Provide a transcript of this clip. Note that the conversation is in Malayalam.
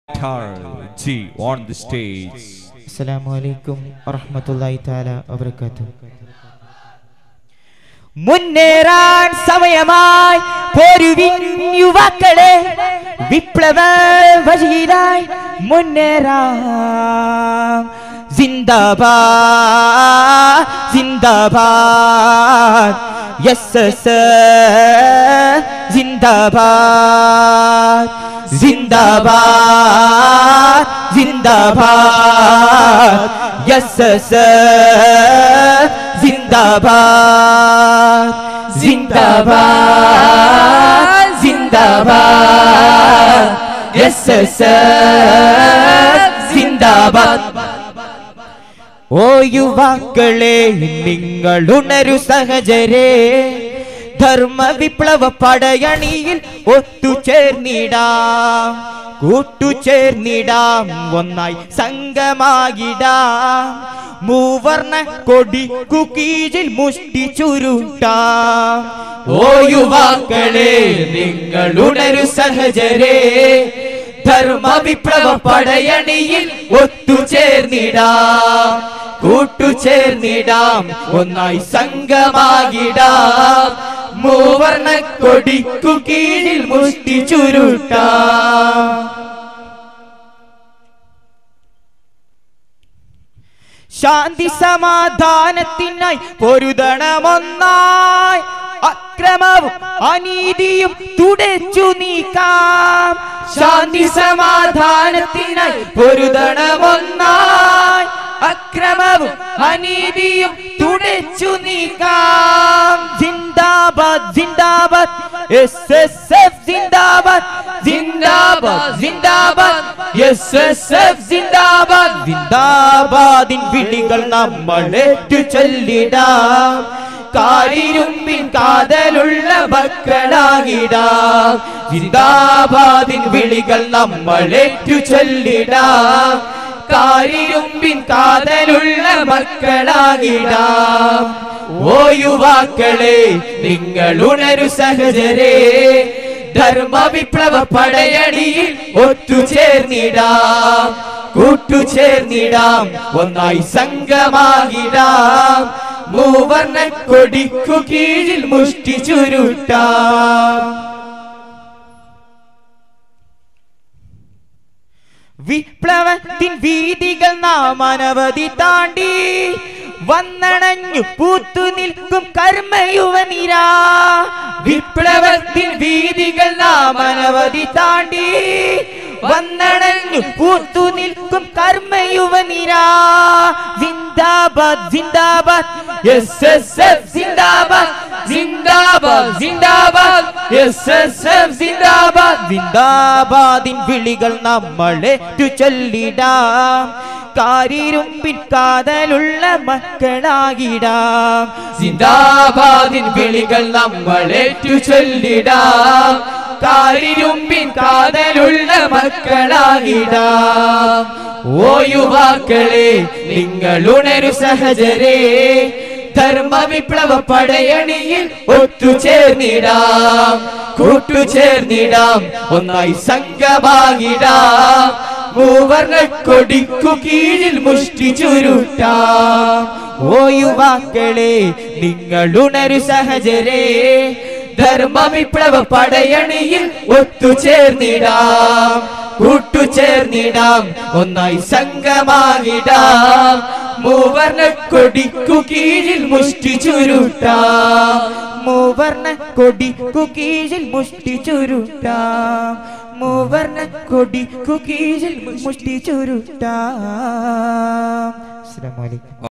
G on the stage. അസ്സലാമു അലൈക്കും വറഹ്മത്തുള്ളാഹി തആല വബറകാതുഹു മുന്നേറാൻ സമയമായി പോരുവിൻ യുവാക്കളെ വിപ്ലവ വഴിയിലായി മുന്നേറാം സിന്ദാബാദ് സിന്ദാബാദ് യെസ് എസ് സിന്ദാബാദ് സിന്ദാബാദ് സിന്ദാബാദ് യെസ് എസ് സിന്ദാബാദ് സിന്ദാബാദ് സിന്ദാബാദ് യെസ് എസ് സിന്ദാബാദ് ഓ യുവാക്കളെ നിങ്ങൾ ഉണരു സഹജരെ ധർമ്മ വിപ്ലവ പടയണിയിൽ ഒത്തുചേർന്നിടാം കൂട്ടുചേർന്നിടാം ഒന്നായി സംഗമായിടാം മൂവർണ്ണ കൊടി കുക്കീജിൽ മുഷ്ടി ചുരുട്ടാം ഓ യുവാക്കളെ നിങ്ങൾ ഉണരു സഹജരെ ധർമ്മ വിപ്ലവ പടയണിയിൽ ഒത്തുചേർന്നിടാം കൂട്ടുചേർന്നിടാം ഒന്നായി സംഗമാകിടാം മൂവർണ്ണ കൊടിക്കു കീഴിൽ മുഷ്ടി ചുരുട്ടാം ശാന്തി സമാധാനത്തിനായി പൊരുതണമൊന്നായി അക്രമവും അനീതിയും തുടച്ചു നീക്കാം ശാന്തി സമാധാനത്തിനായി പൊരുതണമൊന്നായി അക്രമവും അനീതിയും തുടച്ചു നീക്കാം ജിന്ദാബാദ് ജിന്ദാബാദ് എസ് എസ് എഫ് ജിന്ദാബാദ് ജിന്ദാബാദ് ജിന്ദാബാദ് എസ് എസ് എഫ് ജിന്ദാബാദ് ജിന്ദാബാദിൻ വിളികൾ നമ്മളേറ്റു ചൊല്ലിടാം കാരിരുമ്പിൻ കാതലുള്ള മക്കളാകിടാം ജിന്ദാബാദിൻ വിളികൾ നമ്മളേറ്റു ചൊല്ലിടാം കാരിരുമ്പിൻ കാതലുള്ള മക്കളാകിടാം ഓ യുവാക്കളെ നിങ്ങൾ ഉണരു സഹജരെ ധർമ്മ വിപ്ലവ പടയണിയിൽ ഒത്തുചേർന്നിടാം കൂട്ടുചേർന്നിടാം ഒന്നായി സംഗമാകിടാം മൂവർണ്ണ കൊടിക്കു കീഴിൽ മുഷ്ടി ചുരുട്ടാം വിപ്ലവത്തിൻ വീതികൾ നാം അനവധി താണ്ടി വന്നണഞ്ഞു പൂത്തു നിൽക്കും കർമ്മയുവനിര വിപ്ലവത്തിൻ വീതികൾ നാം അനവധി താണ്ടി വന്നണഞ്ഞു പൂത്തു നിൽക്കും കർമ്മയുവനിര ജിന്ദാബാദ് ജിന്ദാബാദ് എസ് എസ് എഫ് ജിന്ദാബാദ് ജിന്ദാബാദ് ജിന്ദാബാദ് എസ് എസ് എഫ് ജിന്ദാബാദ് ജിന്ദാബാദിൻ വിളികൾ നമ്മളേറ്റു ചൊല്ലിടാം കാരിരുമ്പിൻ കാതലുള്ള മക്കളാകിടാം സിന്ദാബാദിൻ വിളികൾ നമ്മളേറ്റു ചൊല്ലിടാം കാരിരുമ്പിൻ കാതലുള്ള മക്കളാകിടാം ഓ യുവാക്കളെ നിങ്ങൾ ഉണരു സഹജരെ ധർമ്മ വിപ്ലവ പടയണിയിൽ ഒത്തുചേർന്നിടാം കൂട്ടുചേർന്നിടാം ഒന്നായി സംഗമാകിടാം മൂവർണ്ണ കൊടിക്കു കീഴിൽ മുഷ്ടി ചുരുട്ടാം ഓ യുവാക്കളെ നിങ്ങൾ ഉണരു സഹജരെ ധർമ്മ വിപ്ലവ പടയണിയിൽ ഒത്തുചേർന്നിടാം കൂട്ടുചേർന്നിടാം ഒന്നായി സംഗമാകിടാം മൂവർണ്ണ കൊടിക്കു കീഴിൽ മുഷ്ടി ചുരുട്ടാം മൂവർണ്ണ കൊടിക്കു കീഴിൽ മുഷ്ടി ചുരുട്ടാം മൂവർണ്ണ കൊടിക്കു കീഴിൽ മുഷ്ടി ചുരുട്ടാം അസ്സലാമു അലൈക്കും